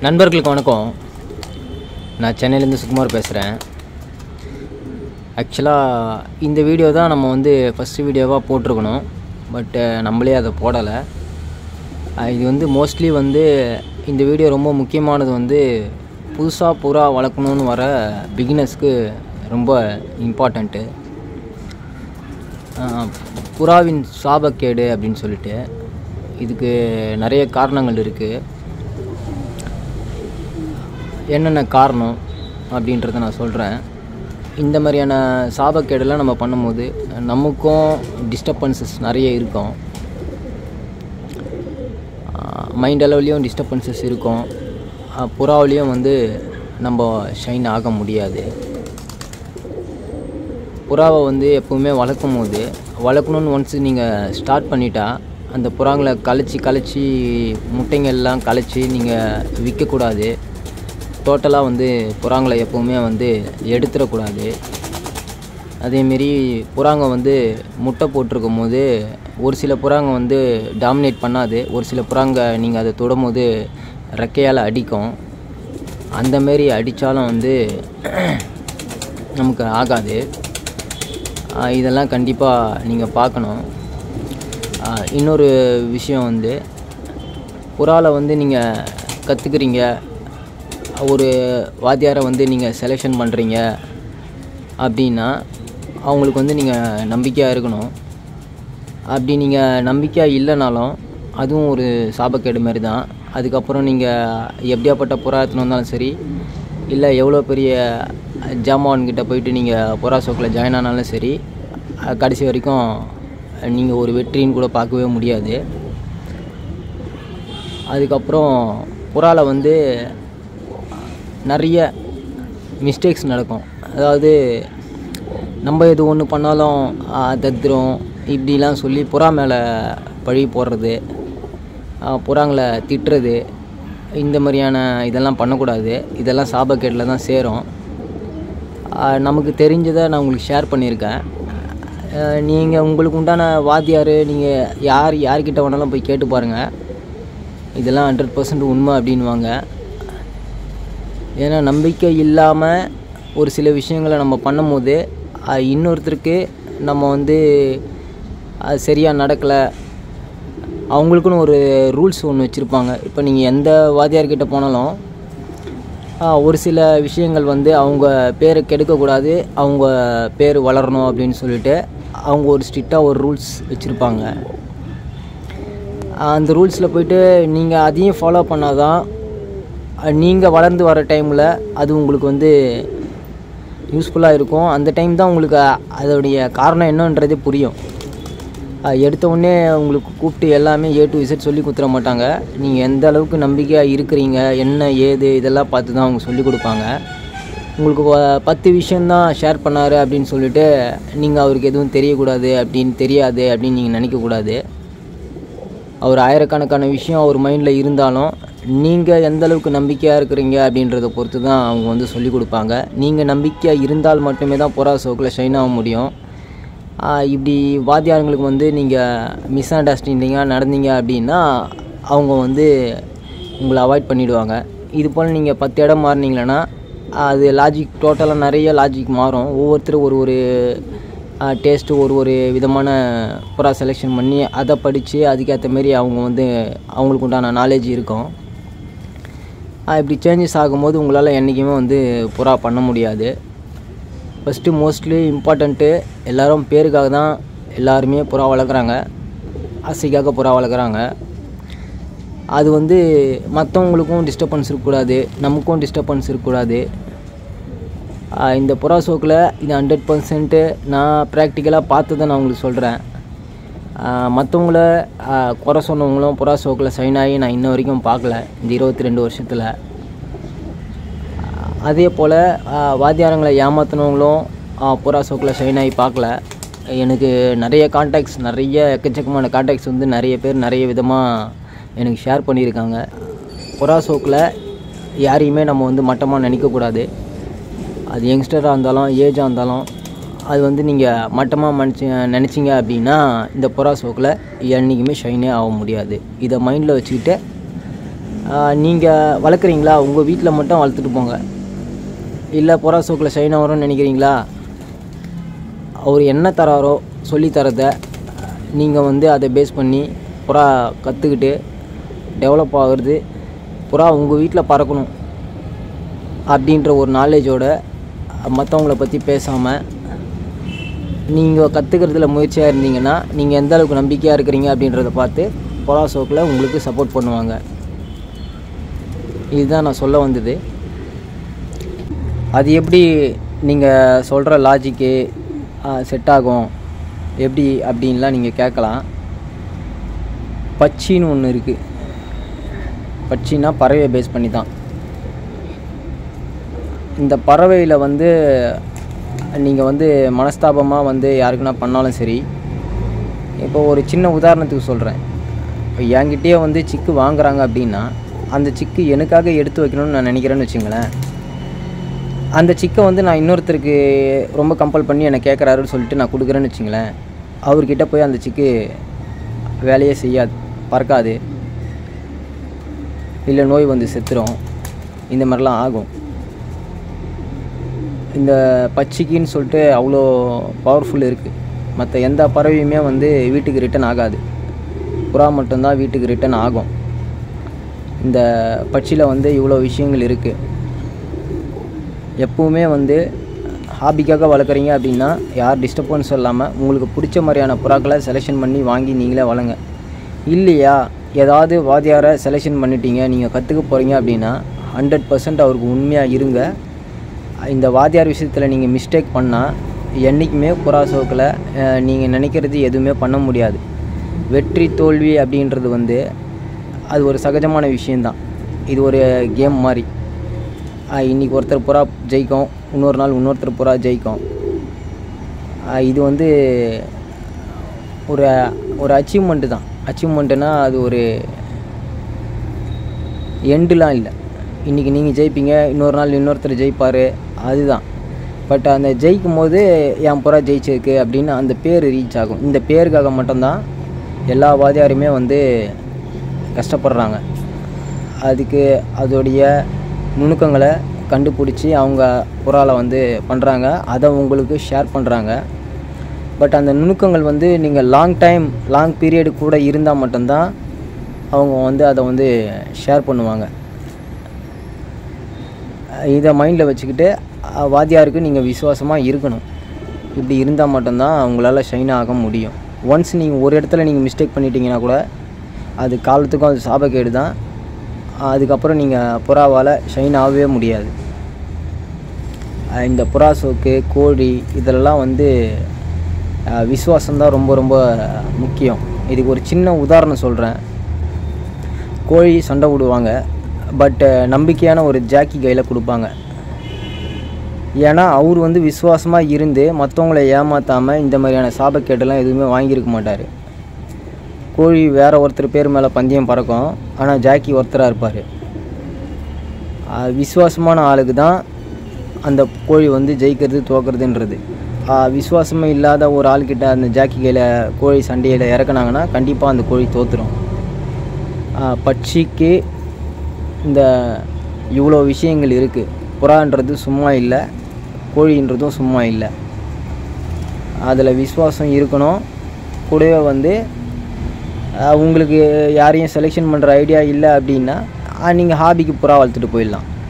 நண்பர்களுக்கு வணக்கம் நான் சென்னையிலேருந்து சுகுமார் பேசுகிறேன் ஆக்சுவலாக இந்த வீடியோ தான் நம்ம வந்து ஃபஸ்ட்டு வீடியோவாக போட்டிருக்கணும் பட்டு நம்மளே அதை போடலை இது வந்து மோஸ்ட்லி வந்து இந்த வீடியோ ரொம்ப முக்கியமானது வந்து புதுசாக புறா வளர்க்கணுன்னு வர பிகினர்ஸ்க்கு ரொம்ப இம்பார்ட்டண்ட்டு புறாவின் சாபக்கேடு அப்படின்னு சொல்லிட்டு இதுக்கு நிறைய காரணங்கள் இருக்குது என்னென்ன காரணம் அப்படின்றத நான் சொல்கிறேன் இந்த மாதிரியான சாபக்கேடெல்லாம் நம்ம பண்ணும்போது நமக்கும் டிஸ்டர்பன்சஸ் நிறைய இருக்கும் மைண்ட் அளவுலேயும் டிஸ்டர்பன்சஸ் இருக்கும் புறாவிலையும் வந்து நம்ம ஷைன் ஆக முடியாது புறாவை வந்து எப்போவுமே வளர்க்கும் போது வளர்க்கணுன்னு ஒன்ஸ் நீங்கள் ஸ்டார்ட் பண்ணிட்டா அந்த புறாங்களை கழிச்சி கழிச்சி முட்டைங்கள்லாம் கழிச்சி நீங்கள் விற்கக்கூடாது டோட்டலாக வந்து புறாங்களை எப்போவுமே வந்து எடுத்துடக்கூடாது அதேமாரி புறாங்க வந்து முட்டை போட்டிருக்கும் போது ஒரு சில புறாங்க வந்து டாமினேட் பண்ணாது ஒரு சில புறாங்க நீங்கள் அதை தொடும்போது ரெக்கையால் அடிக்கும் அந்தமாரி அடித்தாலும் வந்து நமக்கு ஆகாது இதெல்லாம் கண்டிப்பாக நீங்கள் பார்க்கணும் இன்னொரு விஷயம் வந்து புறாவில் வந்து நீங்கள் கற்றுக்குறீங்க ஒரு வாத்தியாரை வந்து நீங்கள் செலெக்ஷன் பண்ணுறீங்க அப்படின்னா அவங்களுக்கு வந்து நீங்கள் நம்பிக்கையாக இருக்கணும் அப்படி நீங்கள் நம்பிக்கையாக இல்லைனாலும் அதுவும் ஒரு சாபக்கேடு மாதிரி தான் அதுக்கப்புறம் நீங்கள் எப்படியாப்பட்ட புறா எடுத்துன்னு வந்தாலும் சரி இல்லை எவ்வளோ பெரிய ஜாமான்கிட்ட போயிட்டு நீங்கள் புறா சோக்கில் ஜாயின் ஆனாலும் சரி கடைசி வரைக்கும் நீங்கள் ஒரு வெற்றின்னு கூட பார்க்கவே முடியாது அதுக்கப்புறம் புறாவில் வந்து நிறைய மிஸ்டேக்ஸ் நடக்கும் அதாவது நம்ம எது ஒன்று பண்ணாலும் தத்திரம் இப்படிலாம் சொல்லி புறா மேலே பழி போடுறது புறாங்களை திட்டுறது இந்த மாதிரியான இதெல்லாம் பண்ணக்கூடாது இதெல்லாம் சாபக்கேட்டில் தான் சேரும் நமக்கு தெரிஞ்சதை நான் உங்களுக்கு ஷேர் பண்ணியிருக்கேன் நீங்கள் உங்களுக்கு உண்டான வாத்தியார் நீங்கள் யார் யார்கிட்ட வேணாலும் போய் கேட்டு பாருங்கள் இதெல்லாம் ஹண்ட்ரட் பர்சன்ட் உண்மை அப்படின்வாங்க ஏன்னா நம்பிக்கை இல்லாமல் ஒரு சில விஷயங்களை நம்ம பண்ணும்போது இன்னொருத்தருக்கு நம்ம வந்து அது சரியாக நடக்கலை அவங்களுக்குன்னு ஒரு ரூல்ஸ் ஒன்று வச்சுருப்பாங்க இப்போ நீங்கள் எந்த வாத்தியார்கிட்ட போனாலும் ஒரு சில விஷயங்கள் வந்து அவங்க பேரை கெடுக்கக்கூடாது அவங்க பேர் வளரணும் அப்படின்னு சொல்லிட்டு அவங்க ஒரு ஸ்ட்ரிக்டாக ஒரு ரூல்ஸ் வச்சுருப்பாங்க அந்த ரூல்ஸில் போயிட்டு நீங்கள் அதையும் ஃபாலோ பண்ணால் தான் நீங்கள் வளர்ந்து வர டைமில் அது உங்களுக்கு வந்து யூஸ்ஃபுல்லாக இருக்கும் அந்த டைம் தான் உங்களுக்கு அதோடைய காரணம் என்னன்றதே புரியும் எடுத்த உடனே உங்களுக்கு கூப்பிட்டு எல்லாமே ஏ டு இசட் சொல்லி கொடுத்துட மாட்டாங்க நீங்கள் எந்த அளவுக்கு நம்பிக்கையாக இருக்கிறீங்க என்ன ஏது இதெல்லாம் பார்த்து தான் அவங்க சொல்லி கொடுப்பாங்க உங்களுக்கு பத்து விஷயந்தான் ஷேர் பண்ணார் அப்படின்னு சொல்லிட்டு நீங்கள் அவருக்கு எதுவும் தெரியக்கூடாது அப்படின்னு தெரியாது அப்படின்னு நீங்கள் நினைக்கக்கூடாது அவர் ஆயிரக்கணக்கான விஷயம் அவர் மைண்டில் இருந்தாலும் நீங்கள் எந்த அளவுக்கு நம்பிக்கையாக இருக்கிறீங்க அப்படின்றத பொறுத்து தான் அவங்க வந்து சொல்லி கொடுப்பாங்க நீங்கள் நம்பிக்கையாக இருந்தால் மட்டுமே தான் புறா சோக்கில் ஷைன் ஆக முடியும் இப்படி வாத்தியாரங்களுக்கு வந்து நீங்கள் மிஸ் அண்டர்ஸ்டாண்டிங்காக நடந்தீங்க அப்படின்னா அவங்க வந்து உங்களை அவாய்ட் பண்ணிவிடுவாங்க இது போல் நீங்கள் பத்து இடம் மாறினீங்களன்னா அது லாஜிக் டோட்டலாக நிறைய லாஜிக் மாறும் ஒவ்வொருத்தரும் ஒரு ஒரு டேஸ்ட்டு ஒரு ஒரு விதமான புறா செலெக்ஷன் பண்ணி அதை படித்து அதுக்கேற்ற மாரி அவங்க வந்து அவங்களுக்கு உண்டான நாலேஜ் இருக்கும் இப்படி சேஞ்சஸ் ஆகும்போது உங்களால் என்றைக்குமே வந்து புறா பண்ண முடியாது ஃபஸ்ட்டு மோஸ்ட்லி இம்பார்ட்டண்ட்டு எல்லோரும் பேருக்காக தான் எல்லாருமே புறா வளர்க்குறாங்க ஆசைக்காக புறா வளர்க்குறாங்க அது வந்து மற்றவங்களுக்கும் டிஸ்டர்பன்ஸ் இருக்கக்கூடாது நமக்கும் டிஸ்டர்பன்ஸ் இருக்கக்கூடாது இந்த புறா சோக்கில் இது ஹண்ட்ரட் பர்சன்ட்டு நான் ப்ராக்டிக்கலாக பார்த்து தான் நான் உங்களுக்கு சொல்கிறேன் மற்றவங்கள குறை சொன்னவங்களும் புறா சோக்கில் சைன் ஆகி நான் இன்ன வரைக்கும் பார்க்கல இந்த இருபத்தி ரெண்டு வருஷத்தில் அதே போல் வாத்தியாரங்களை ஏமாற்றினவங்களும் புறா சோக்கில் ஷைன் ஆகி பார்க்கல எனக்கு நிறைய கான்டாக்ட்ஸ் நிறைய எக்கச்சக்கமான கான்டாக்ட்ஸ் வந்து நிறைய பேர் நிறைய விதமாக எனக்கு ஷேர் பண்ணியிருக்காங்க புறா சோக்கில் யாரையுமே நம்ம வந்து மட்டமாக நினைக்கக்கூடாது அது யங்ஸ்டராக இருந்தாலும் ஏஜாக இருந்தாலும் அது வந்து நீங்கள் மட்டமாக மனுச்சு நினச்சிங்க அப்படின்னா இந்த புறா சோக்கில் என்றைக்குமே ஷைனே ஆக முடியாது இதை மைண்டில் வச்சுக்கிட்டு நீங்கள் வளர்க்குறீங்களா உங்கள் வீட்டில் மட்டும் வளர்த்துட்டு போங்க இல்லை புறா சோக்கில் ஷைன் ஆகிறோன்னு நினைக்கிறீங்களா அவர் என்ன தராரோ சொல்லி தரத நீங்கள் வந்து அதை பேஸ் பண்ணி புறா கற்றுக்கிட்டு டெவலப் ஆகுறது புறா உங்கள் வீட்டில் பறக்கணும் அப்படின்ற ஒரு நாலேஜோட மற்றவங்கள பற்றி பேசாமல் நீங்கள் கற்றுக்கிறதுல முயற்சியாக இருந்தீங்கன்னா நீங்கள் எந்த அளவுக்கு நம்பிக்கையாக இருக்கிறீங்க அப்படின்றத பார்த்து புறா சோக்கில் உங்களுக்கு சப்போர்ட் பண்ணுவாங்க இதுதான் நான் சொல்ல வந்தது அது எப்படி நீங்கள் சொல்கிற லாஜிக்கு செட் ஆகும் எப்படி அப்படின்லாம் நீங்கள் கேட்கலாம் பச்சின்னு ஒன்று இருக்குது பச்சின்னா பறவையை பேஸ் பண்ணி தான் இந்த பறவையில் வந்து நீங்கள் வந்து மனஸ்தாபமாக வந்து யாருக்குன்னா பண்ணாலும் சரி இப்போ ஒரு சின்ன உதாரணத்துக்கு சொல்கிறேன் இப்போ என்கிட்டயே வந்து சிக்கு வாங்குறாங்க அப்படின்னா அந்த சிக்கு எனக்காக எடுத்து வைக்கணும்னு நான் நினைக்கிறேன்னு வச்சுங்களேன் அந்த சிக்கை வந்து நான் இன்னொருத்தருக்கு ரொம்ப கம்பல் பண்ணி என்னை கேட்குறாருன்னு சொல்லிட்டு நான் கொடுக்குறேன்னு வச்சுங்களேன் அவர்கிட்ட போய் அந்த சிக்கு வேலையே செய்யாது பறக்காது இல்லை நோய் வந்து செத்துரும் இந்த மாதிரிலாம் ஆகும் இந்த பச்சிக்கின்னு சொல்லிட்டு அவ்வளோ பவர்ஃபுல் இருக்குது மற்ற எந்த பறவையுமே வந்து வீட்டுக்கு ரிட்டன் ஆகாது புறா மட்டும்தான் வீட்டுக்கு ரிட்டன் ஆகும் இந்த பட்சியில் வந்து இவ்வளோ விஷயங்கள் இருக்குது எப்பவுமே வந்து ஹாபிக்காக வளர்க்குறீங்க அப்படின்னா யார் டிஸ்டர்பன்ஸும் இல்லாமல் உங்களுக்கு பிடிச்ச மாதிரியான புறாக்களை செலெக்ஷன் பண்ணி வாங்கி நீங்களே வளங்க இல்லையா ஏதாவது வாத்தியாரை செலெக்ஷன் பண்ணிட்டீங்க நீங்கள் கற்றுக்க போகிறீங்க அப்படின்னா ஹண்ட்ரட் பர்சன்ட் அவருக்கு உண்மையாக இருங்க இந்த வாத்தியார் விஷயத்தில் நீங்கள் மிஸ்டேக் பண்ணால் என்றைக்குமே புறா சோக்கில் நீங்கள் நினைக்கிறது எதுவுமே பண்ண முடியாது வெற்றி தோல்வி அப்படின்றது வந்து அது ஒரு சகஜமான விஷயந்தான் இது ஒரு கேம் மாதிரி ஆஹ் இன்னைக்கு ஒருத்தர் புறா ஜெயிக்கும் இன்னொரு நாள் இன்னொருத்தர் புறா ஜெயிக்கும் ஆஹ் இது வந்து ஒரு ஒரு அச்சீவ்மெண்ட்டு தான் அச்சீவ்மெண்ட்டுனா அது ஒரு எண்டுலாம் இல்லை இன்றைக்கி நீங்கள் ஜெயிப்பீங்க இன்னொரு நாள் இன்னொருத்தர் ஜெயிப்பார் அதுதான் பட் அந்த ஜெயிக்கும் போது என் புறா ஜெயிச்சிருக்கு அப்படின்னு அந்த பேர் ரீச் ஆகும் இந்த பேருக்காக மட்டும்தான் எல்லா வாதியாருமே வந்து கஷ்டப்படுறாங்க அதுக்கு அதோடைய நுணுக்கங்களை கண்டுபிடிச்சி அவங்க புறால வந்து பண்ணுறாங்க அதை உங்களுக்கு ஷேர் பண்ணுறாங்க பட் அந்த நுணுக்கங்கள் வந்து நீங்கள் லாங் டைம் லாங் பீரியடு கூட இருந்தால் மட்டும்தான் அவங்க வந்து அதை வந்து ஷேர் பண்ணுவாங்க இதை மைண்டில் வச்சுக்கிட்டு அஹ், வாத்தியாருக்கு நீங்கள் விசுவாசமாக இருக்கணும் இப்படி இருந்தால் மட்டும்தான் அவங்களால ஷைன் ஆக முடியும் ஒன்ஸ் நீங்கள் ஒரு இடத்துல நீங்கள் மிஸ்டேக் பண்ணிட்டீங்கன்னா கூட அது காலத்துக்கும் அது சாபக்கேடு தான் அதுக்கப்புறம் நீங்கள் புறாவால் ஷைன் ஆகவே முடியாது அஹ், இந்த புறா சோக்கு கோழி இதிலெல்லாம் வந்து அஹ், விசுவாசம்தான் ரொம்ப ரொம்ப முக்கியம் இதுக்கு ஒரு சின்ன உதாரணம் சொல்கிறேன் கோழி சண்டை விடுவாங்க பட் நம்பிக்கையான ஒரு ஜாக்கி கையில் கொடுப்பாங்க ஏன்னா அவர் வந்து விசுவாசமாக இருந்து மற்றவங்கள ஏமாற்றாமல் இந்த மாதிரியான சாபக்கேட்டெல்லாம் எதுவுமே வாங்கியிருக்க மாட்டார் கோழி வேற ஒருத்தர் பேர் மேலே பந்தயம் பறக்கும் ஆனால் ஜாக்கி ஒருத்தராக இருப்பார் விசுவாசமான ஆளுக்கு தான் அந்த கோழி வந்து ஜெயிக்கிறது தோக்கிறதுன்றது விசுவாசமே இல்லாத ஒரு ஆள்கிட்ட அந்த ஜாக்கி கையில் கோழி சண்டையில் இறக்குனாங்கன்னா கண்டிப்பாக அந்த கோழி தோத்துரும் ஆஹ் பட்சிக்கு இந்த இவ்வளோ விஷயங்கள் இருக்குது புறான்றது சும்மா இல்லை கோழின்றதும் சும்மா இல்லை அதில் விசுவாசம் இருக்கணும் கூடவே வந்து ஆஹ் உங்களுக்கு யாரையும் செலெக்ஷன் பண்ணுற ஐடியா இல்லை அப்படின்னா நீங்கள் ஹாபிக்கு புறா வளர்த்துட்டு போயிடலாம்